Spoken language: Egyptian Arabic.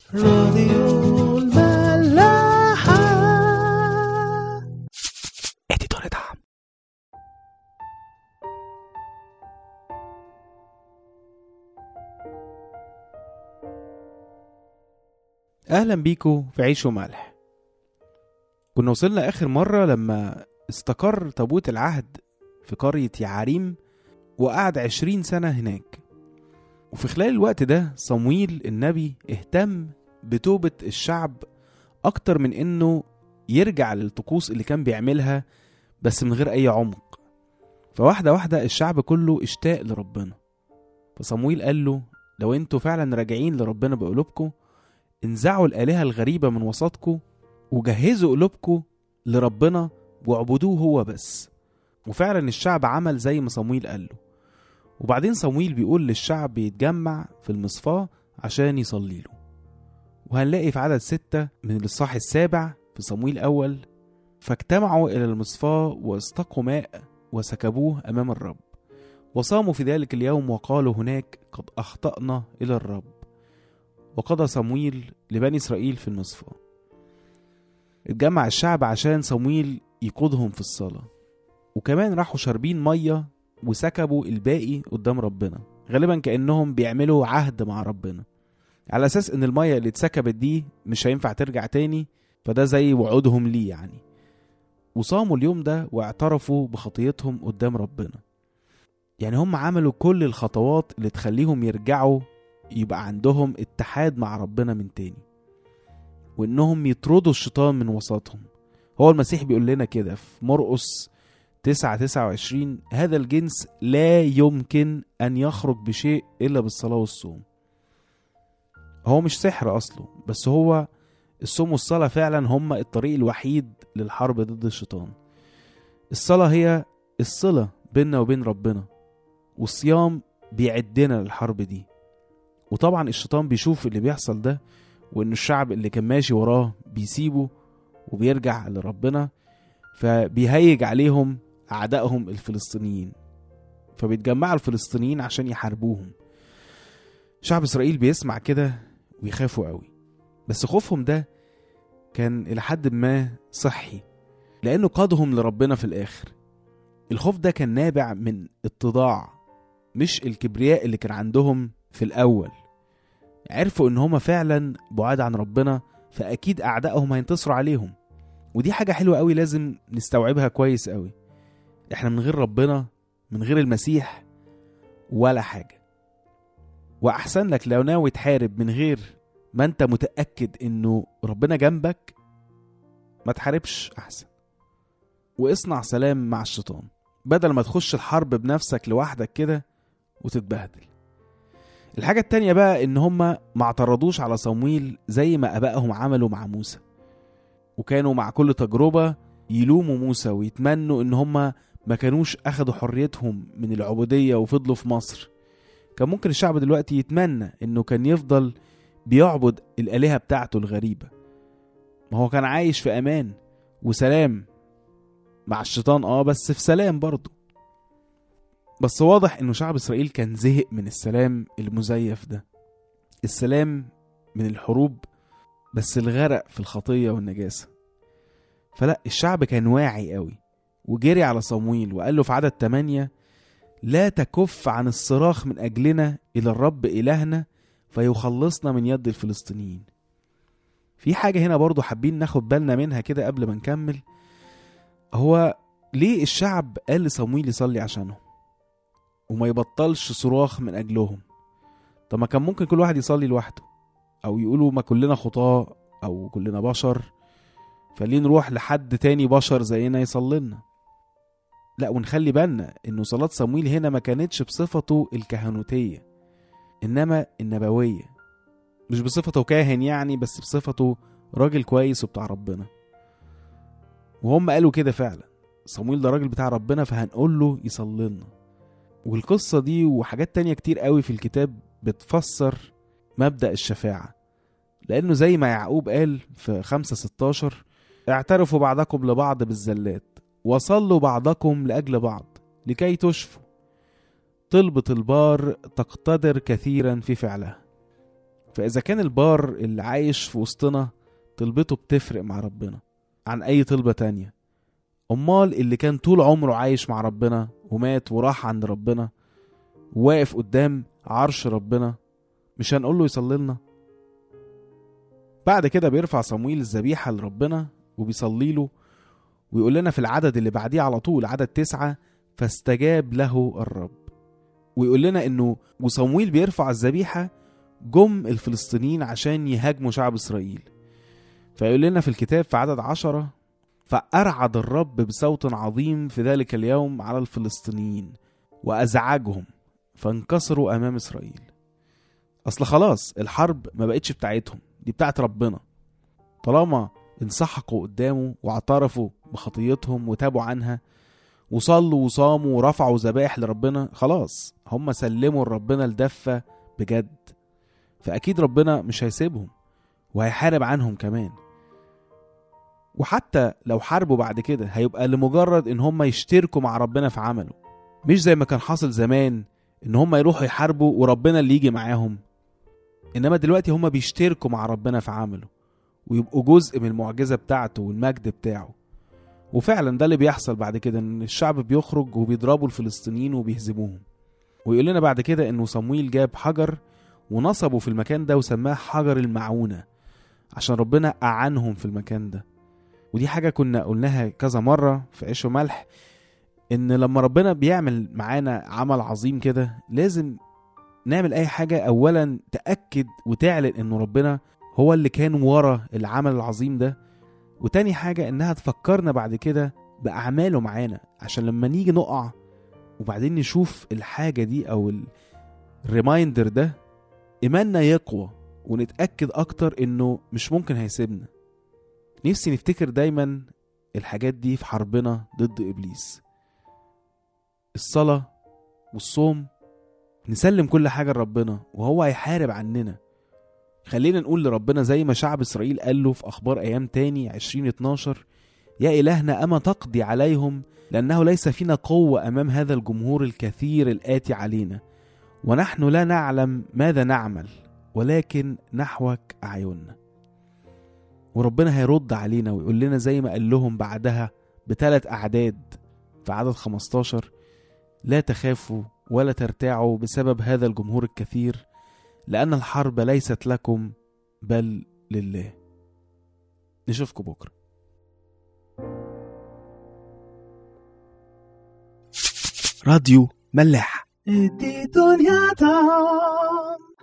راديو الملاحة اديتور دعم اهلا بيكو في عيش وملح كنا وصلنا اخر مرة لما استقر تابوت العهد في قرية يعاريم وقعد عشرين سنة هناك وفي خلال الوقت ده صمويل النبي اهتم بتوبة الشعب أكتر من إنه يرجع للطقوس اللي كان بيعملها بس من غير أي عمق فواحدة واحدة الشعب كله اشتاق لربنا فصمويل قال له لو انتوا فعلا راجعين لربنا بقلوبكم انزعوا الآلهة الغريبة من وسطكم وجهزوا قلوبكم لربنا واعبدوه هو بس وفعلا الشعب عمل زي ما صمويل قال له وبعدين صمويل بيقول للشعب يتجمع في المصفاة عشان يصلي له وهنلاقي في عدد ستة من الإصحاح السابع في صمويل أول فاجتمعوا إلى المصفاة واستقوا ماء وسكبوه أمام الرب وصاموا في ذلك اليوم وقالوا هناك قد أخطأنا إلى الرب وقضى صمويل لبني إسرائيل في المصفاة اتجمع الشعب عشان صمويل يقودهم في الصلاة وكمان راحوا شاربين مية وسكبوا الباقي قدام ربنا غالبا كأنهم بيعملوا عهد مع ربنا على أساس إن المية اللي اتسكبت دي مش هينفع ترجع تاني فده زي وعودهم ليه يعني وصاموا اليوم ده واعترفوا بخطيتهم قدام ربنا يعني هم عملوا كل الخطوات اللي تخليهم يرجعوا يبقى عندهم اتحاد مع ربنا من تاني وانهم يطردوا الشيطان من وسطهم هو المسيح بيقول لنا كده في مرقس 9 29 هذا الجنس لا يمكن ان يخرج بشيء الا بالصلاه والصوم هو مش سحر اصله بس هو الصوم والصلاه فعلا هما الطريق الوحيد للحرب ضد الشيطان الصلاه هي الصله بيننا وبين ربنا والصيام بيعدنا للحرب دي وطبعا الشيطان بيشوف اللي بيحصل ده وان الشعب اللي كان ماشي وراه بيسيبه وبيرجع لربنا فبيهيج عليهم اعدائهم الفلسطينيين فبيتجمعوا الفلسطينيين عشان يحاربوهم شعب اسرائيل بيسمع كده ويخافوا قوي بس خوفهم ده كان الى حد ما صحي لانه قادهم لربنا في الاخر الخوف ده كان نابع من اتضاع مش الكبرياء اللي كان عندهم في الاول عرفوا ان هما فعلا بعاد عن ربنا فاكيد اعدائهم هينتصروا عليهم ودي حاجه حلوه قوي لازم نستوعبها كويس قوي احنا من غير ربنا من غير المسيح ولا حاجه واحسن لك لو ناوي تحارب من غير ما انت متاكد انه ربنا جنبك ما تحاربش احسن واصنع سلام مع الشيطان بدل ما تخش الحرب بنفسك لوحدك كده وتتبهدل الحاجة التانية بقى إن هما ما اعترضوش على صمويل زي ما آبائهم عملوا مع موسى وكانوا مع كل تجربة يلوموا موسى ويتمنوا إن هما ما كانوش أخدوا حريتهم من العبودية وفضلوا في مصر كان ممكن الشعب دلوقتي يتمنى إنه كان يفضل بيعبد الآلهة بتاعته الغريبة ما هو كان عايش في أمان وسلام مع الشيطان اه بس في سلام برضه بس واضح انه شعب اسرائيل كان زهق من السلام المزيف ده السلام من الحروب بس الغرق في الخطية والنجاسة فلا الشعب كان واعي قوي وجري على صمويل وقال له في عدد 8 لا تكف عن الصراخ من أجلنا إلى الرب إلهنا فيخلصنا من يد الفلسطينيين في حاجة هنا برضو حابين ناخد بالنا منها كده قبل ما نكمل هو ليه الشعب قال لصمويل يصلي عشانهم وما يبطلش صراخ من اجلهم طب ما كان ممكن كل واحد يصلي لوحده او يقولوا ما كلنا خطاة او كلنا بشر فليه نروح لحد تاني بشر زينا يصلي لنا لا ونخلي بالنا انه صلاة صمويل هنا ما كانتش بصفته الكهنوتية انما النبوية مش بصفته كاهن يعني بس بصفته راجل كويس وبتاع ربنا وهم قالوا كده فعلا صمويل ده راجل بتاع ربنا فهنقول له يصلي لنا والقصة دي وحاجات تانية كتير قوي في الكتاب بتفسر مبدأ الشفاعة لأنه زي ما يعقوب قال في خمسة ستاشر اعترفوا بعضكم لبعض بالزلات وصلوا بعضكم لأجل بعض لكي تشفوا طلبة البار تقتدر كثيرا في فعلها فإذا كان البار اللي عايش في وسطنا طلبته بتفرق مع ربنا عن أي طلبة تانية أمال اللي كان طول عمره عايش مع ربنا ومات وراح عند ربنا وواقف قدام عرش ربنا مش هنقول له يصلي لنا بعد كده بيرفع صمويل الذبيحة لربنا وبيصلي له ويقول لنا في العدد اللي بعديه على طول عدد تسعة فاستجاب له الرب ويقول لنا انه وصمويل بيرفع الذبيحة جم الفلسطينيين عشان يهاجموا شعب اسرائيل فيقول لنا في الكتاب في عدد عشرة فأرعد الرب بصوت عظيم في ذلك اليوم على الفلسطينيين وأزعجهم فانكسروا أمام إسرائيل أصل خلاص الحرب ما بقتش بتاعتهم دي بتاعت ربنا طالما انسحقوا قدامه واعترفوا بخطيتهم وتابوا عنها وصلوا وصاموا ورفعوا ذبائح لربنا خلاص هم سلموا لربنا الدفة بجد فأكيد ربنا مش هيسيبهم وهيحارب عنهم كمان وحتى لو حاربوا بعد كده هيبقى لمجرد ان هم يشتركوا مع ربنا في عمله مش زي ما كان حاصل زمان ان هم يروحوا يحاربوا وربنا اللي يجي معاهم انما دلوقتي هم بيشتركوا مع ربنا في عمله ويبقوا جزء من المعجزة بتاعته والمجد بتاعه وفعلا ده اللي بيحصل بعد كده ان الشعب بيخرج وبيضربوا الفلسطينيين وبيهزموهم ويقول لنا بعد كده انه صمويل جاب حجر ونصبه في المكان ده وسماه حجر المعونة عشان ربنا أعانهم في المكان ده ودي حاجة كنا قلناها كذا مرة في عيش وملح إن لما ربنا بيعمل معانا عمل عظيم كده لازم نعمل أي حاجة أولا تأكد وتعلن إنه ربنا هو اللي كان ورا العمل العظيم ده وتاني حاجة إنها تفكرنا بعد كده بأعماله معانا عشان لما نيجي نقع وبعدين نشوف الحاجة دي أو الريمايندر ده إيماننا يقوى ونتأكد أكتر إنه مش ممكن هيسيبنا نفسي نفتكر دايما الحاجات دي في حربنا ضد إبليس الصلاة والصوم نسلم كل حاجة لربنا وهو هيحارب عننا خلينا نقول لربنا زي ما شعب إسرائيل قال له في أخبار أيام تاني 2012 يا إلهنا أما تقضي عليهم لأنه ليس فينا قوة أمام هذا الجمهور الكثير الآتي علينا ونحن لا نعلم ماذا نعمل ولكن نحوك أعيننا وربنا هيرد علينا ويقول لنا زي ما قال لهم بعدها بثلاث أعداد في عدد 15 لا تخافوا ولا ترتاعوا بسبب هذا الجمهور الكثير لأن الحرب ليست لكم بل لله نشوفكم بكرة راديو ملاح ادي دنيا طعم